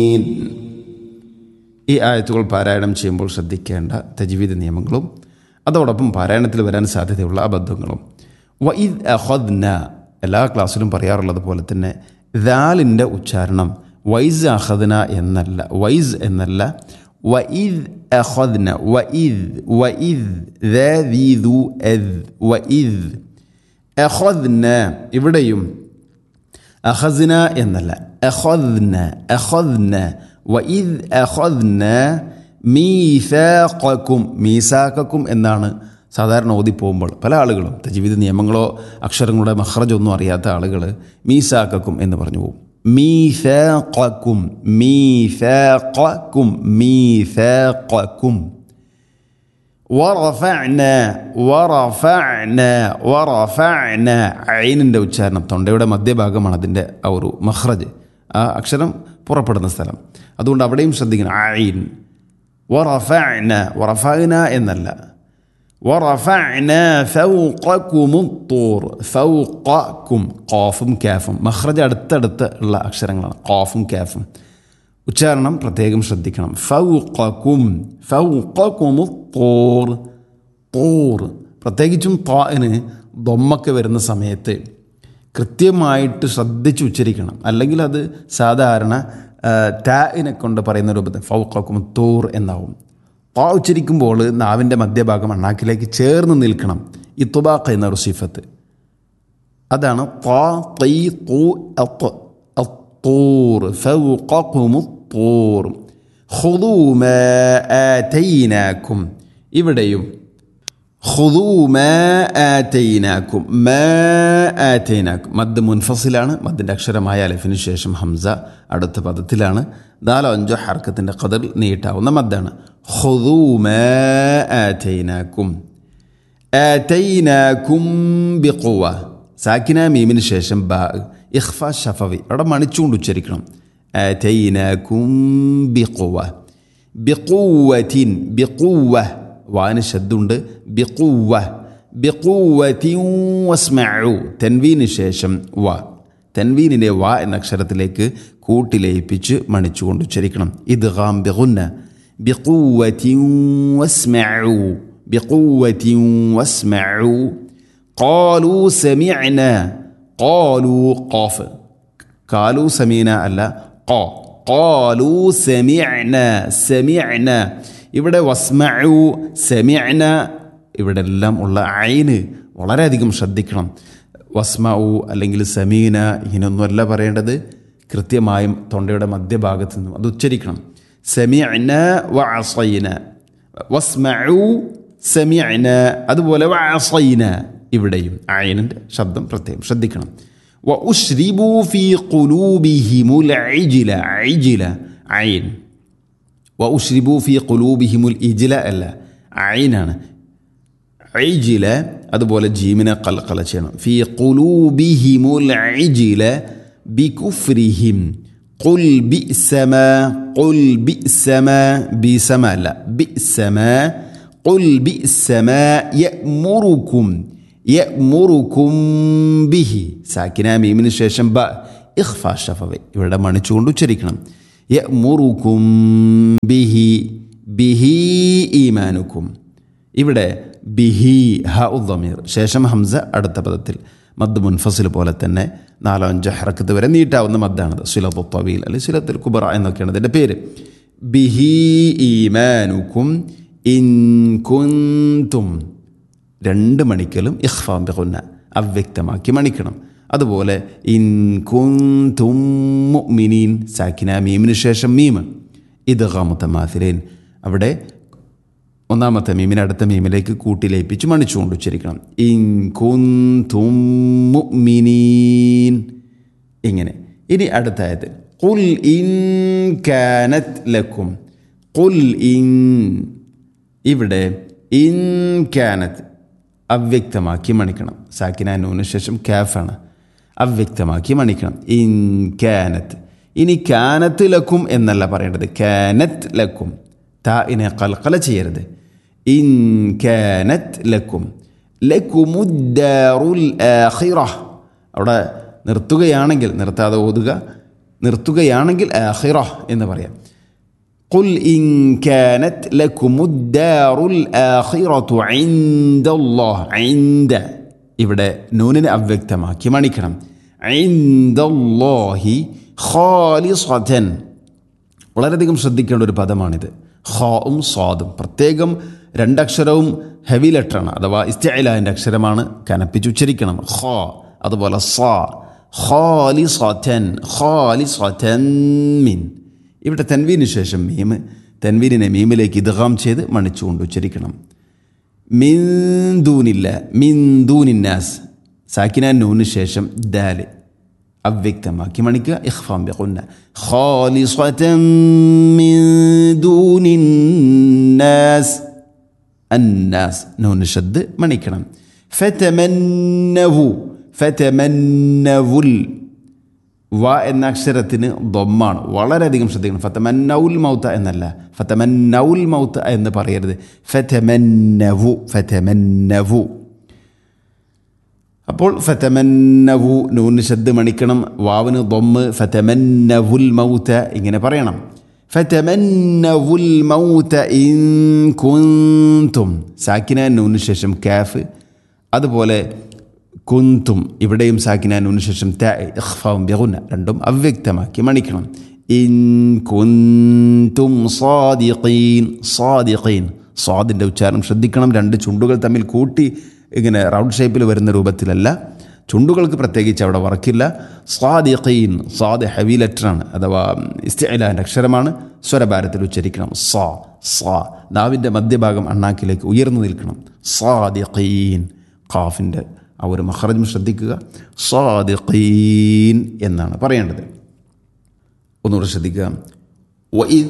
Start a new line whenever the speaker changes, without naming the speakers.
ഈ ആയത്തുകൾ പാരായണം ചെയ്യുമ്പോൾ ശ്രദ്ധിക്കേണ്ട തജ്വീദ് നിയമങ്ങളും അതോടൊപ്പം പാരായണത്തിൽ വരാൻ സാധ്യതയുള്ള അബദ്ധങ്ങളും വഇദ് അഹദ്ന എല്ലാ ക്ലാസ്സിലും പറയാറുള്ളത് പോലെ തന്നെ ദാലിൻ്റെ ഉച്ചാരണം വൈസ് അഹദ്ന എന്നല്ല വൈസ് എന്നല്ല വഇദ് അഹദ്ന വഇദ് വഇദ് ദീദു എദ് വഇദ് അഹദ്ന ഇവിടെയും അഹസ്ന എന്നല്ല അഹദ്ന അഹദ്ന വഇദ് അഹദ്ന മീസാഖക്കും മീസാഖക്കും എന്നാണ് സാധാരണ ഓതി പോകുമ്പോൾ പല ആളുകളും തജീവിത നിയമങ്ങളോ അക്ഷരങ്ങളുടെ മഹ്റജ് ഒന്നും അറിയാത്ത ആളുകൾ മീസാഖക്കും എന്ന് പറഞ്ഞു പോകും മീസാഖക്കും മീസാഖക്കും മീസാഖക്കും വറഫഅന വറഫഅന വറഫഅന ഐനിൻ്റെ ഉച്ചാരണം തൊണ്ടയുടെ മധ്യഭാഗമാണ് അതിൻ്റെ ആ ഒരു മഹ്റജ് ആ അക്ഷരം പുറപ്പെടുന്ന സ്ഥലം അതുകൊണ്ട് അവിടെയും ശ്രദ്ധിക്കണം ഐൻ വറഫഅന വറഫഅന എന്നല്ല വറഫഅന ഫൗഖക്കും الطور ഫൗഖക്കും ഖാഫും കാഫും മഹ്റജ് അടുത്തടുത്ത് ഉള്ള അക്ഷരങ്ങളാണ് ഖാഫും കാഫും ഉച്ചാരണം പ്രത്യേകം ശ്രദ്ധിക്കണം ഫൗഖക്കും ഫൗഖക്കും തോർ തോർ പ്രത്യേകിച്ചും താന് ദൊമ്മൊക്കെ വരുന്ന സമയത്ത് കൃത്യമായിട്ട് ശ്രദ്ധിച്ച് ഉച്ചരിക്കണം അല്ലെങ്കിൽ അത് സാധാരണ ടാഇനെ കൊണ്ട് പറയുന്ന രൂപത്തിൽ ഫൗഖക്കും തോർ എന്നാവും താ ഉച്ചരിക്കുമ്പോൾ നാവിൻ്റെ മധ്യഭാഗം അണ്ണാക്കിലേക്ക് ചേർന്ന് നിൽക്കണം ഇത്തുബാഖ എന്ന ഒരു സിഫത്ത് അതാണ് താ തൈ തൂ അത്ത് الطور فوقكم الطور خذوا ما آتيناكم ഇവിടെയും خذوا ما آتيناكم ما آتيناكم മദ് മുൻഫസിലാണ് മദ്ദിൻ്റെ അക്ഷരമായ അലഫിന് ശേഷം ഹംസ അടുത്ത പദത്തിലാണ് നാലോ അഞ്ചോ ഹർക്കത്തിൻ്റെ കതിർ നീട്ടാവുന്ന മദ്ദാണ് خذوا ما آتيناكم آتيناكم بقوة സാക്കിന മീമിന് ശേഷം ബ ഇഖ്ഫ ഷഫവി അവിടെ മണിച്ചുകൊണ്ട് ഉച്ചരിക്കണം ആതൈനാക്കും ബിഖുവ ബിഖുവത്തിൻ ബിഖുവ വാന് ശബ്ദമുണ്ട് ബിഖുവ ബിഖുവത്തിൻ വസ്മഉ തൻവീന് ശേഷം വ തൻവീനിനെ വ എന്ന അക്ഷരത്തിലേക്ക് കൂട്ടിലയിപ്പിച്ച് മണിച്ചുകൊണ്ട് ഉച്ചരിക്കണം ഇദ്ഗാം ബിഗുന്ന ബിഖുവത്തിൻ വസ്മഉ ബിഖുവത്തിൻ വസ്മഉ قالوا سمعنا قالوا قاف قالوا سمينا അല്ല قا قالوا سمعنا سمعنا ഇവിടെ വസ്മഉ സെമിഅന ഇവിടെ എല്ലാം ഉള്ള ഐന് വളരെയധികം ശ്രദ്ധിക്കണം വസ്മഉ അല്ലെങ്കിൽ സമീന ഇങ്ങനെയൊന്നുമല്ല പറയേണ്ടത് കൃത്യമായും തൊണ്ടയുടെ മധ്യഭാഗത്ത് നിന്നും അത് ഉച്ചരിക്കണം സെമിഅന വ അസൈന വസ്മഉ സെമിഅന അതുപോലെ വ അസൈന ഇവിടെയും അയനിൻ്റെ ശബ്ദം പ്രത്യേകം ശ്രദ്ധിക്കണം വ ഉഷ്രിബു ഫി ഖുലൂബിഹിമുൽ ഐജില ഐജില അയിൻ വ ഉഷ്രിബു ഫി ഖുലൂബിഹിമുൽ ഇജില അല്ല അയിനാണ് ഐജില അതുപോലെ ജീമിനെ കൽക്കല ചെയ്യണം ഫി ഖുലൂബിഹിമുൽ ഐജില ബികുഫ്രിഹിം قل بئس ما قل بئس ما بئس ما لا بئس ما قل بئس ما يأمركم യമുറുക്കും ബിഹി സാക്കിന മീമിന് ശേഷം ബ ഇഖ്ഫ ഷഫവെ ഇവിടെ മണിച്ചുകൊണ്ട് ഉച്ചരിക്കണം യമുറുക്കും ബിഹി ബിഹി ഈമാനുക്കും ഇവിടെ ബിഹി ഹ ഉദ്ദമീർ ശേഷം ഹംസ അടുത്ത പദത്തിൽ മദ് മുൻഫസിൽ പോലെ തന്നെ നാലോ അഞ്ചോ ഹറക്കത്ത് വരെ നീട്ടാവുന്ന മദ്ദാണത് സുലത്തു തവീൽ അല്ലെങ്കിൽ സുലത്തുൽ കുബറ എന്നൊക്കെയാണ് ഇതിൻ്റെ പേര് ബിഹി ഈമാനുക്കും ഇൻ കുന്തും രണ്ട് മണിക്കലും ഇഖ്ഫാം ബിഖുന്ന അവ്യക്തമാക്കി മണിക്കണം അതുപോലെ ഇൻ കുന്തും മുഅ്മിനീൻ സാക്കിന മീമിന് ശേഷം മീമ് ഇത് മുത്തമാഥിലേൻ അവിടെ ഒന്നാമത്തെ മീമിനെ അടുത്ത മീമിലേക്ക് കൂട്ടിലേപ്പിച്ച് മണിച്ചുകൊണ്ട് ഉച്ചരിക്കണം ഇൻ കുന്തും മുഅ്മിനീൻ ഇങ്ങനെ ഇനി അടുത്തായത് കുൽ ഇൻ കാനത് ലക്കും കുൽ ഇൻ ഇവിടെ ഇൻ കാനത്ത് അവ്യക്തമാക്കി മണിക്കണം സാക്കിന നൂന് ശേഷം കാഫാണ് അവ്യക്തമാക്കി മണിക്കണം ഇൻ കാനത്ത് ഇനി കാനത്ത് ലക്കും എന്നല്ല പറയേണ്ടത് കാനത്ത് ലക്കും താ ഇനെ കൽക്കല ചെയ്യരുത് ഇൻ കാനത്ത് ലക്കും ലക്കുമുദ്ദാറുൽ ആഖിറ അവിടെ നിർത്തുകയാണെങ്കിൽ നിർത്താതെ ഓതുക നിർത്തുകയാണെങ്കിൽ ആഹിറ എന്ന് പറയാം قل إن كانت لكم الدار الآخرة عند الله عند ഇവിടെ നൂനിനെ അവ്യക്തമാക്കി മണിക്കണം عند الله خالصة വളരെയധികം ശ്രദ്ധിക്കേണ്ട ഒരു പദമാണിത് ഖാവും സ്വാദും പ്രത്യേകം രണ്ടക്ഷരവും ഹെവി ലെറ്ററാണ് അഥവാ ഇസ്തഇലാൻ്റെ അക്ഷരമാണ് കനപ്പിച്ച് ഉച്ചരിക്കണം ഖാ അതുപോലെ സാ ഖാലിസതൻ ഖാലിസതൻ മിൻ ഇവിടെ തെൻവീന് ശേഷം മീം തെൻവീനിനെ മീമിലേക്ക് ഇദ്ഗാം ചെയ്ത് മണിച്ചുകൊണ്ട് ഉച്ചരിക്കണം മിന്ദൂനില്ല മിന്ദൂനിന്നാസ് സാക്കിനാൻ നൂന് ശേഷം ദാല് അവ്യക്തമാക്കി മണിക്കുക ഇഖ്ഫാം ബിഖുന്ന ഖാലിസതൻ മിൻ ദൂനിന്നാസ് അന്നാസ് നൂന് ഷദ് മണിക്കണം ഫതമന്നഹു ഫതമന്നവുൽ വ എന്ന അക്ഷരത്തിന് ദൊമ്മാണ് വളരെയധികം ശ്രദ്ധിക്കണം ഫതമന്നൗൽ മൗത്ത എന്നല്ല ഫതമന്നൗൽ മൗത്ത എന്ന് പറയരുത് ഫതമന്നവു ഫതമന്നവു അപ്പോൾ ഫതമന്നവു നൂന് ശബ്ദ് മണിക്കണം വാവിന് ദൊമ്മ് ഫതമന്നവുൽ മൗത്ത ഇങ്ങനെ പറയണം ഫതമന്നവുൽ മൗത്ത ഇൻ കുന്തും സാക്കിന നൂന് ശേഷം കാഫ് അതുപോലെ കുന്തും ഇവിടെയും സാക്കിന നൂന് ശേഷം ത ഇഖ്ഫാവും ബിഗുന രണ്ടും അവ്യക്തമാക്കി മണിക്കണം ഇൻ കുന്തും സാദിഖീൻ സാദിഖീൻ സ്വാദിൻ്റെ ഉച്ചാരണം ശ്രദ്ധിക്കണം രണ്ട് ചുണ്ടുകൾ തമ്മിൽ കൂട്ടി ഇങ്ങനെ റൗണ്ട് ഷേപ്പിൽ വരുന്ന രൂപത്തിലല്ല ചുണ്ടുകൾക്ക് പ്രത്യേകിച്ച് അവിടെ വർക്കില്ല സ്വാദിഖീൻ സ്വാദ് ഹെവി ലെറ്ററാണ് അഥവാ ഇസ്തിഅലാൻ്റെ അക്ഷരമാണ് സ്വരഭാരത്തിൽ ഉച്ചരിക്കണം സാ സാ നാവിൻ്റെ മധ്യഭാഗം അണ്ണാക്കിലേക്ക് ഉയർന്നു നിൽക്കണം സാദിഖീൻ ഖാഫിൻ്റെ ആ ഒരു മഹറജും ശ്രദ്ധിക്കുക സാദിഖീൻ എന്നാണ് പറയേണ്ടത് ഒന്നുകൂടെ ശ്രദ്ധിക്കുക